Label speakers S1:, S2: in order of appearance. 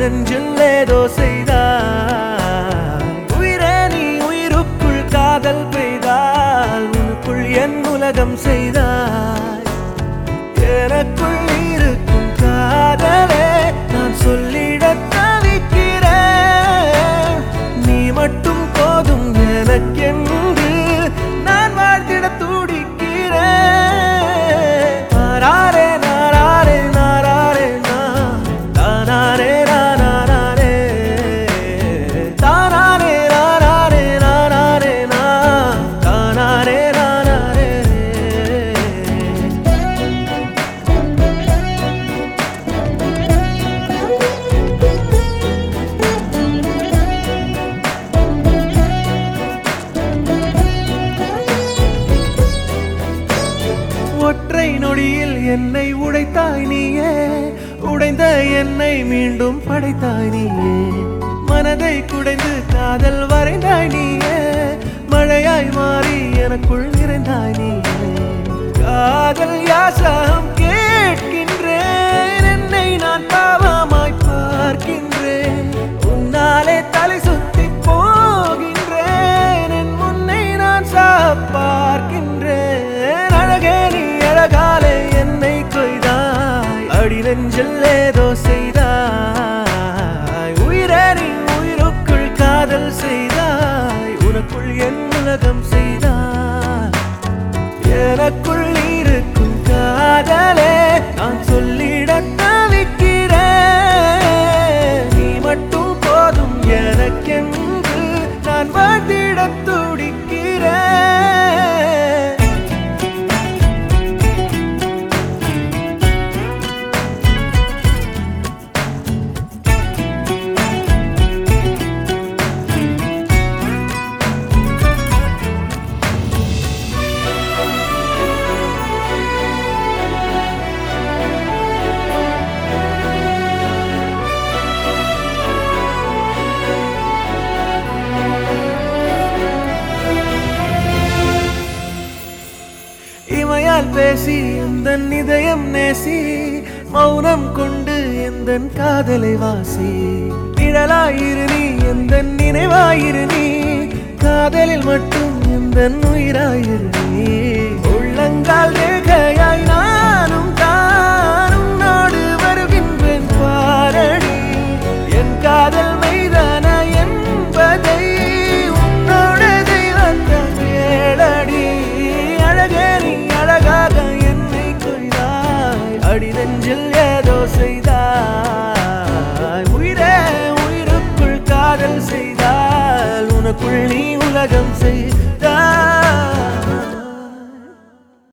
S1: நெஞ்சில் ஏதோ செய்தாய் உயிரே நீ உயிருக்குள் காதல் பெய்தால் உனக்குள் என் உலகம் செய்தாய் எனக்குள் இருக்கும் காதலே நான் சொல்லிட தவிக்கிறேன் நீ மட்டும் போதும் எனக்கென்று நான் வாழ்ந்திட துடிக்கிறேன் நாராரே நாராரே நாராரே நா. தானாரே நானாரே. தானாரே நாராரே நாராரே நா. தானாரே நானாரே. ஒற்றை நொடியில் என்னை உடைத்தாய் நீயே உடைந்த என்னை மீண்டும் படைத்தாய் நீயே மனதை குடைந்து காதல் வரைந்தாய் நீயே மழையாய் மாறி எனக்குள் நிறைந்தாய் நீயே காதல் யாசகம் கேட்கின்றேன் என்னை நான் பாவமாய் பார்க்கின்றேன் உன்னாலே தலை சுத்தி போகின்றேன் என் முன்னை நான் சாப் பார்க்கின்றேன் அழகே நீ அழகாலே என்னை கொய்தாய் அடி நெஞ்சில் ஏதோ செய்தாய் உயிரே நீ உயிருக்குள் காதல் செய்தாய் உனக்குள் என் உலகம் செய்தாய் எனக்குள் இருக்கும் காதலே நான் சொல்லிட தவிக்கிறேன் நீ மட்டும் போதும் எனக்கென்று நான் வாழ்ந்திட துடிக்கிறேன் இமையால் பேசி எந்த இதயம் நேசி மௌனம் கொண்டு எந்த காதலை வாசி நிழலாயிரு நீ எந்த நினைவாயிரு நீ காதலில் மட்டும் எந்த உயிராயிரு நீ உள்ளங்கால் ரேகையாய் நானும் தானும் நாடு வருகின்றேன் பாரடி என் காதல் மைதான என்பதை உன்னோட தெய்வத்தான் கேளடி அழகே நீ அழகாக என்னை கொய்தாய் அடி நெஞ்சில் ஏதோ செய்தாய் உயிரே உயிருக்குள் காதல் செய்தால் உனக்குள் நீ உலகம் செய்